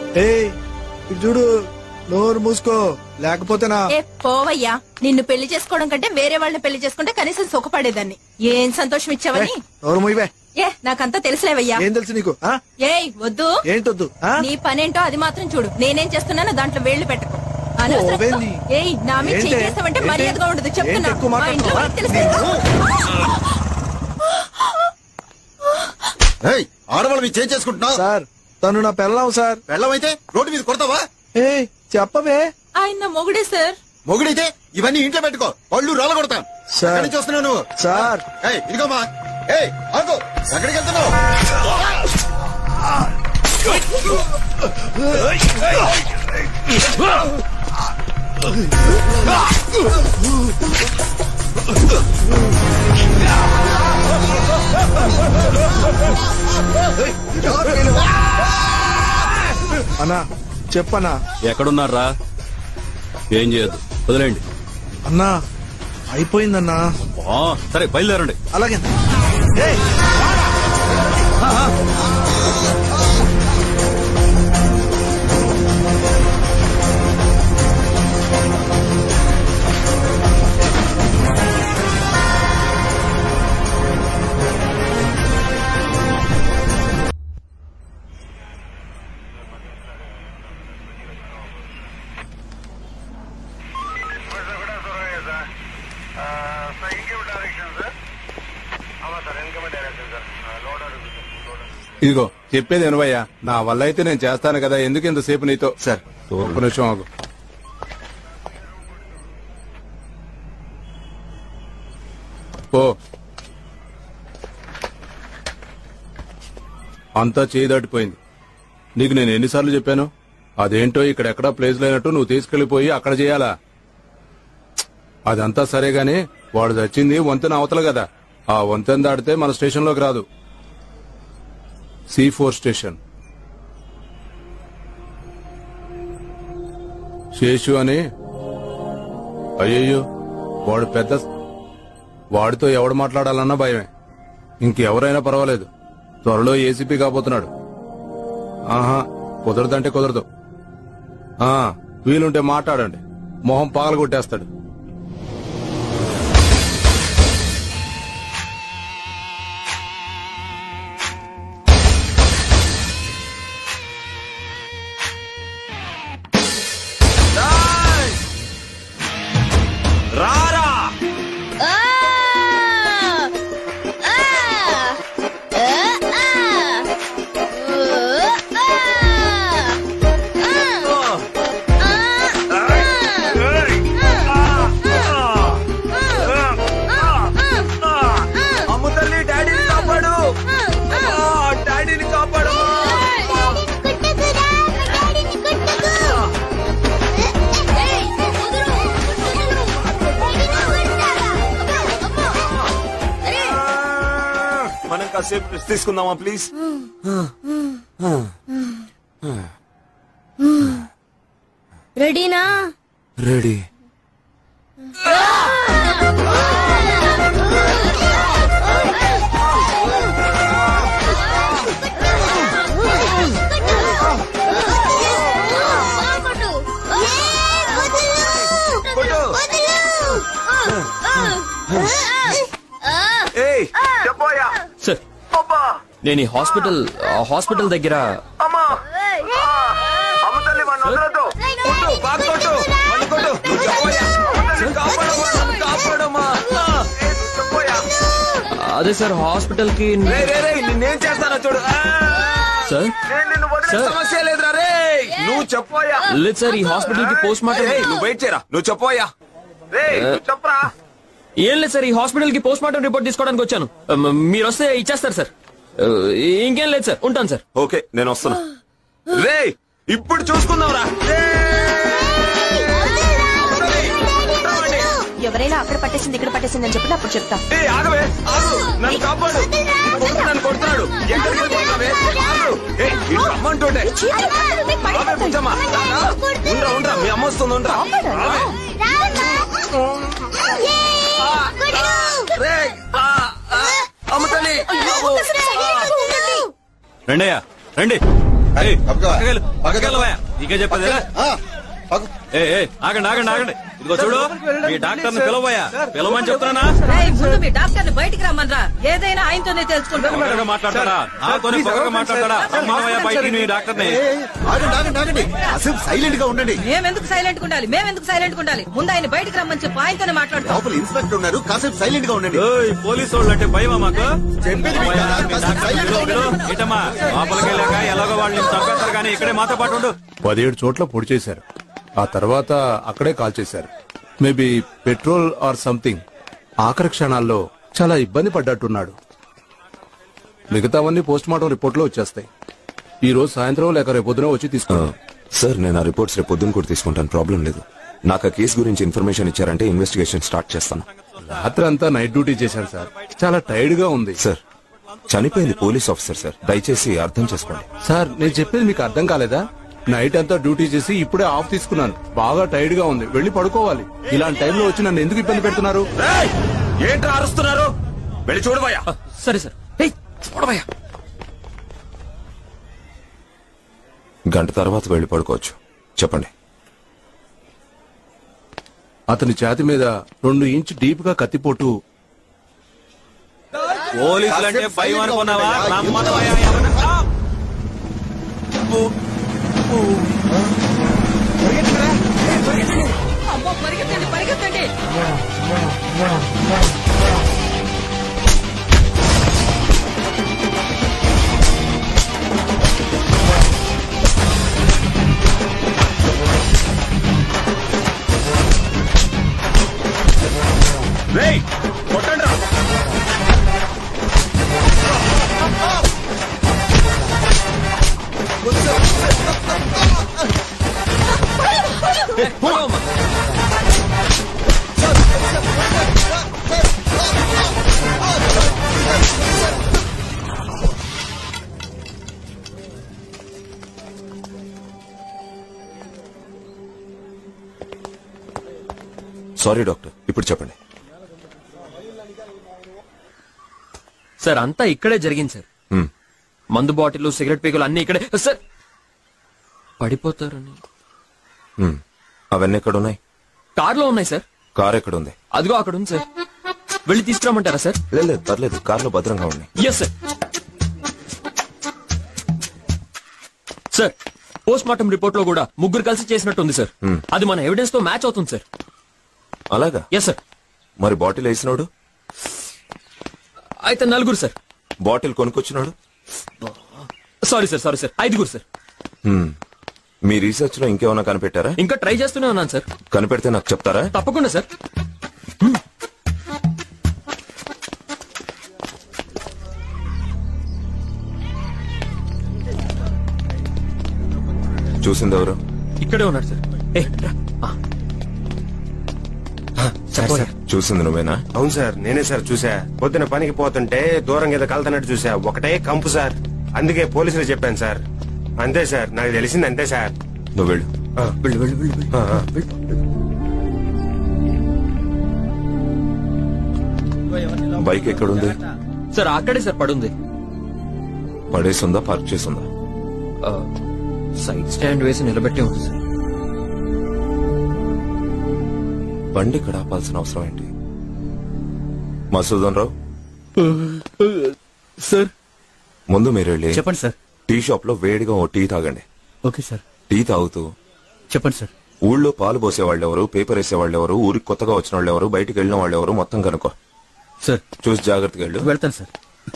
ఏయ్ ఇటు చూడు నోరు మూసుకో లేకపోతేనా ఏ పోవయ్యా నిన్ను పెళ్లి చేసుకోవడం కంటే వేరే వాళ్ళని పెళ్లి చేసుకుంటే కనీసం సుఖపడేదాన్ని ఏం సంతోషం ఇచ్చావని ఏయ్, నోరు మూయవే ఏ నాకంతా తెలుసులేవయ్యా ఏం తెలుసు నీకు ఆ? ఏయ్ వద్దు ఏంటొద్దు ఆ? నీ పనేంటో అది మాత్రం చూడు నేనేం చేస్తున్నానో దాంట్లో వేళ్లు పెట్టుకో అనవసరం- ఓవేంది? ఏయ్ నా మీద ఏంటి? చేసావంటే ఏంటి? మర్యాదగా ఉండదు ఏంటి చెప్తున్నా ఎక్కువ మా ఇంట్లో మాట్లాడుతున్నావా? వాళ్ళకి తెలిస్తే- ఏయ్ ఆడవాళ్ళు మీరు చేంజ్ చేసుకుంటున్నావు సార్ తను నా పెళ్ళాం సార్ వెళ్ళమైతే రోడ్డు మీద కొడతావా ఏయ్ చెప్పవే ఆయన నా మొగుడే సార్ మొగుడైతే ఇవన్నీ ఇంట్లో పెట్టుకో పళ్ళు రాళ్ళ కొడతాం సార్. ఎక్కడి నుంచి వస్తున్నావు నువ్వు సార్ ఏయ్ ఇదిగోమా ఏయ్ ఆగు ఎక్కడికి వెళ్తున్నావు అన్నా చెప్పన్నా ఎక్కడున్నారా ఏం చేయొద్దు వదిలేండి అన్నా అయిపోయిందన్నా ఆ, సరే బయలుదేరండి అలాగే ఏయ్, ఇదిగో చెప్పేది వినవయ్యా నా వల్ల అయితే నేను చేస్తాను కదా ఎందుకు ఇంతసేపు నీతో సార్ ఒక్క నిమిషం ఆగు ఓ అంతా చేయి దాటిపోయింది నీకు నేను ఎన్నిసార్లు చెప్పాను అదేంటో ఇక్కడ ఎక్కడా ప్లేస్ లేనట్టు నువ్వు తీసుకెళ్లిపోయి అక్కడ చేయాలా అదంతా సరే గాని వాడు చచ్చింది వంతెన అవతల కదా ఆ వంతెన దాటితే మన స్టేషన్లోకి రాదు సి ఫోర్ స్టేషన్ శేషు అని అయ్యయ్యో వాడు పెద్ద వాడితో ఎవడు మాట్లాడాలన్నా భయమే ఇంకెవరైనా పర్వాలేదు త్వరలో ఏసీపీ కాబోతున్నాడు ఆహా కుదరదంటే కుదరదు ఆ వీలుంటే మాట్లాడండి మొహం పగల కొట్టేస్తాడు అమ్మ తల్లి డాడీని కాపాడు ఆ, డాడీని కాపాడు మనం కాసేపు రెస్ట్ తీసుకుందామా ప్లీజ్ రెడీనా రెడీ ఏయ్ చెప్పోయా సార్ నేను ఈ హాస్పిటల్ ఆ హాస్పిటల్ దగ్గర అమ్మా అమ్మ తల్లి మన వదలొద్దు కొట్టు బాగా కొట్టు మన కొట్టు నువ్వు చెప్పోయా అమ్మ తల్లి కాపాడమ్మా నన్ను కాపాడమ్మా ఆ, ఏయ్, నువ్వు చెప్పోయా అదే సార్ హాస్పిటల్ కి రే రే రే నిన్నేం చేస్తానో చూడు ఆ, సార్ నేను నిన్ను వదిలే సార్. సమస్య లేదురా రే నువ్వు చెప్పోయా లేదు సార్ ఈ హాస్పిటల్ కి పోస్ట్ మార్టం ఏయ్, నువ్వు వెయిట్ చేయరా నువ్వు చెప్పోయా రే నువ్వు చెప్పరా ఏం లేదు సార్ ఈ హాస్పిటల్ కి పోస్ట్ మార్టం రిపోర్ట్ తీసుకోవడానికి వచ్చాను మ- మీరు వస్తే ఇచ్చేస్తారు సార్ ఆ, ఇంకేం లేదు సార్ ఉంటాను సార్ ఓకే నేను వస్తున్నా రే ఇప్పుడు చూసుకుందాంరా ఎవరైనా అక్కడ పట్టేసింది ఇక్కడ పట్టేసింది అని చెప్పి అప్పుడు చెప్తా ఏ ఆగవే ఆగు నన్ను కాపాడు ఈ కొడుకు నన్ను కొడుతున్నాడు ఎక్కడికి వెళ్ళిపోతావే ఆగు ఏయ్ ఇటు రమ్మంటుంటే ఆగవే కొంచెమా రారా? ఉండ్రా ఉండ్రా మీ అమ్మ వస్తుంది ఉండ్రా ఆగవే. రే ఆ, ఆ, అమ్మ తల్లి రండయ్యా రండి ఏయ్, పక్కగా. పక్కకెళ్ళు, పక్కగా. పక్కకెళ్ళవయ్యా. నీకే చెప్పేది ఆ, పక్క. ఏ ఏ ఆగండి ఆగండి ఆగండి ఇదిగో చూడు మీ డాక్టర్ ని పిలవయ్యా పిలవమని చెప్తున్నానా ముందు మీ డాక్టర్ ని బయటికి రమ్మనరా ఏదైనా ఆయనతోనే తెలుసుకుంటాం పొగరగా మాట్లాడతాడా నాతోనే పొగరగా మాట్లాడతాడా రమ్మనవయ్యా బయటికి నీ డాక్టర్ ని ఏయ్, ఆగండి ఆగండి ఆగండి అసలు సైలెంట్ గా ఉండండి మేమెందుకు సైలెంట్ ఉండాలి మేమెందుకు సైలెంట్ ఉండాలి ముందు ఆయన బయటికి రమ్మని చెప్పి ఆయనతోనే మాట్లాడతాం లోపల ఇన్స్పెక్టర్ ఉన్నారు కాసేపు సైలెంట్ గా ఉండండి ఏయ్, పోలీసు వాళ్ళు అంటే భయమా మాకు చెప్పేది మీకు అమ్మయ్యా, కదా, మీ కాస్త డాక్టర్ silent గా పిలు, ఉండండి. పిలు. ఇటమ్మా లోపలికి వెళ్ళాక ఎలాగో వాళ్ళని చంపేస్తారు కానీ ఇక్కడే మాతో పాటు ఉండు పదిహేడు చోట్ల పొడి చేశారు ఆ తర్వాత అక్కడే కాల్ చేశారు మేబీ పెట్రోల్ ఆర్ సంథింగ్ ఆఖరి క్షణాల్లో చాలా ఇబ్బంది పడ్డట్టున్నాడు మిగతావన్నీ పోస్ట్ మార్టం రిపోర్ట్లో వచ్చేస్తాయి ఈ రోజు సాయంత్రం లేక రేపు పొద్దున వచ్చి తీసుకున్నాం సార్ నేను ఆ రిపోర్ట్స్ రేపు పొద్దున్న కూడా తీసుకుంటాను ప్రాబ్లం లేదు నాకు ఆ కేసు గురించి ఇన్ఫర్మేషన్ ఇచ్చారంటే ఇన్వెస్టిగేషన్ స్టార్ట్ చేస్తాను రాత్రి అంతా నైట్ డ్యూటీ చేశాను సార్ చాలా టైర్డ్ గా ఉంది సార్ చనిపోయింది పోలీస్ ఆఫీసర్ సార్ దయచేసి అర్థం చేసుకోండి సార్ నేను చెప్పేది మీకు అర్థం కాలేదా నైట్ అంతా డ్యూటీ చేసి ఇప్పుడే ఆఫ్ తీసుకున్నాను బాగా టైర్డ్ గా ఉంది వెళ్ళి పడుకోవాలి ఇలాంటి టైంలో వచ్చి నన్ను ఎందుకు ఇబ్బంది పెడుతున్నారు ఏంట్రా అరుస్తున్నారు వెళ్ళి చూడబోయా సరే సార్ ఏయ్, చూడవయ్యా గంట తర్వాత వెళ్ళి పడుకోవచ్చు చెప్పండి అతని ఛాతి మీద రెండు ఇంచ్ డీప్ గా కత్తిపోటు పోలీసులు అంటే భయం అనుకున్నావా రమ్మనవయ్యా ఎవరన్నా? అమ్మో పరిగెత్తండి పరిగెత్తండి రేయ్ కొట్టండి రా పడవమ్మా. సారీ డాక్టర్ ఇప్పుడు చెప్పండి సార్ అంతా ఇక్కడే జరిగింది సార్ హ్మ్. మందు బాటిల్ సిగరెట్ పీకులు అన్ని ఇక్కడే సార్ పడిపోతారని హ్మ్. అవన్నీ ఎక్కడ ఉన్నాయి కార్లో ఉన్నాయి సార్ కార్ ఎక్కడ ఉంది అదిగో అక్కడ ఉంది సార్ వెళ్ళి తీసుకురామంటారా సార్ లేదు లేదు పర్లేదు కార్లో భద్రంగా ఉన్నాయి yes sir sir post mortem report లో కూడా ముగ్గురు కలిసి చేసినట్టుంది సార్ అది మన ఎవిడెన్స్ తో మ్యాచ్ అవుతుంది సార్ అలాగా ఎస్ సార్ మరి బాటిల్ వేసినోడు అయితే నలుగురు సార్ బాటిల్ కొనుక్కొచ్చినాడు సారీ సార్ సారీ సార్ ఐదుగురు సార్ హ్మ్. మీ రీసెర్చ్ లో ఇంకేమైనా కనిపెట్టారా ఇంకా ట్రై చేస్తూనే ఉన్నాను సార్ కనిపెడితే నాకు చెప్తారా తప్పకుండా సార్ చూసింది ఎవరు ఇక్కడే ఉన్నాడు సార్ ఏ రా. ఆ. సార్ సార్ చూసింది నువ్వేనా అవును సార్ నేనే సార్ చూసా పొద్దున పనికి పోతుంటే దూరం ఏదో కలుతున్నట్టు చూసా ఒకటే కంపు సార్ అందుకే పోలీసులు చెప్పాను సార్ అంతే సార్ నాకు తెలిసింది అంతే సార్ నువ్వు వెళ్ళు ఆ, వెళ్ళు వెళ్ళు వెళ్ళు వెళ్ళు. ఆ, ఆ. బైక్ ఎక్కడుంది సార్ అక్కడే సార్ పడుంది పడేసుందా పార్క్ చేసుందా ఆ, సైడ్ స్టాండ్ వేసి నిలబెట్టి ఉంది సార్ బండి ఇక్కడ ఆపాల్సిన అవసరం ఏంటి మసూదన్ రావు సార్ ముందు మీరు వెళ్ళి చెప్పండి సార్ టీ షాప్ లో వేడిగా ఓ టీ తాగండి ఓకే సార్ టీ తాగుతూ చెప్పండి సార్ ఊళ్ళో పాలు పోసే వాళ్ళు ఎవరు పేపర్ వేసే వాళ్ళు ఎవరు ఊరికి కొత్తగా వచ్చిన వాళ్ళు ఎవరు బయటికి వెళ్ళిన వాళ్ళు ఎవరు మొత్తం కనుక్కో సార్ చూసి జాగ్రత్తగా వెళ్ళు వెళ్తాను సార్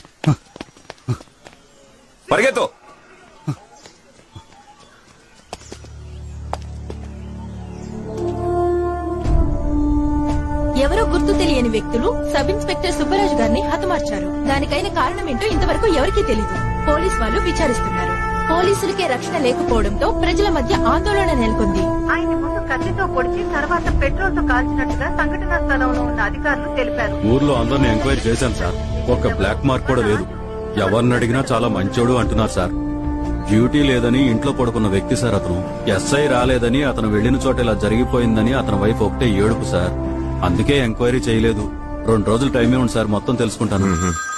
పరిగెత్తు ఎవరో గుర్తు తెలియని వ్యక్తులు సబ్ ఇన్స్పెక్టర్ సుబ్బరాజు గారిని హతమార్చారు దానికైన కారణం ఏంటో ఇంతవరకు ఎవరికీ తెలీదు పోలీస్ వాళ్ళు విచారిస్తున్నారు పోలీసులకే రక్షణ లేకపోవడంతో ప్రజల మధ్య ఆందోళన నెలకొంది ఆయన ముందు కత్తితో పొడిచి తర్వాత పెట్రోల్ తో కాల్చినట్టుగా సంఘటనా స్థలంలో ఉన్న అధికారులు తెలిపారు ఊర్లో అందరిని ఎంక్వైరీ చేశాను సార్ ఒక బ్లాక్ మార్క్ కూడా లేదు ఎవరిని అడిగినా చాలా మంచోడు అంటున్నారు సార్ డ్యూటీ లేదని ఇంట్లో పడుకున్న వ్యక్తి సార్ అతను ఎస్ఐ రాలేదని అతను వెళ్లిన చోట ఇలా జరిగిపోయిందని అతని వైఫ్ ఒకటే ఏడుపు సార్ అందుకే ఎంక్వైరీ చేయలేదు రెండు రోజులు టైం ఇవ్వండి సార్ మొత్తం తెలుసుకుంటాను